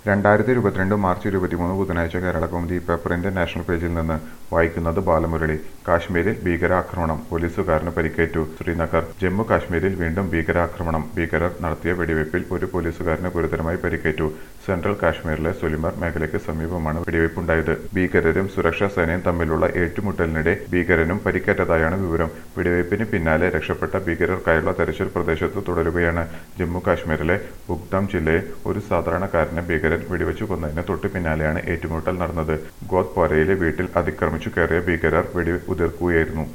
രണ്ടായിരത്തി ഇരുപത്തിരണ്ട് മാർച്ച് ഇരുപത്തിമൂന്ന് ബുധനാഴ്ച കേരള കൗമുദി പേപ്പറിന്റെ നാഷണൽ പേജിൽ നിന്ന് വായിക്കുന്നത് ബാലമുരളി കാശ്മീരിൽ ഭീകരാക്രമണം പോലീസുകാരന് പരിക്കേറ്റു ശ്രീനഗർ ജമ്മു കാശ്മീരിൽ വീണ്ടും ഭീകരാക്രമണം ഭീകരർ നടത്തിയ വെടിവയ്പിൽ ഒരു പോലീസുകാരന് ഗുരുതരമായി പരിക്കേറ്റു സെൻട്രൽ കാശ്മീരിലെ സുലിമർ മേഖലയ്ക്ക് സമീപമാണ് വെടിവയ്പുണ്ടായത് ഭീകരരും സുരക്ഷാ സേനയും തമ്മിലുള്ള ഏറ്റുമുട്ടലിനിടെ ഭീകരനും പരിക്കേറ്റതായാണ് വിവരം വെടിവയ്പിന് പിന്നാലെ രക്ഷപ്പെട്ട ഭീകരർക്കായുള്ള തെരച്ചിൽ പ്രദേശത്ത് തുടരുകയാണ് ജമ്മു കാശ്മീരിലെ ബുഗ്ദാം ജില്ലയിൽ ഒരു സാധാരണക്കാരനെ ഭീകരൻ വെടിവെച്ചു കൊന്നതിന് തൊട്ടു പിന്നാലെയാണ് ഏറ്റുമുട്ടൽ നടന്നത് ഗോദ്പോരയിലെ വീട്ടിൽ അതിക്രമിച്ചു കയറിയ ഭീകരർ വെടി ഉതിർക്കുകയായിരുന്നു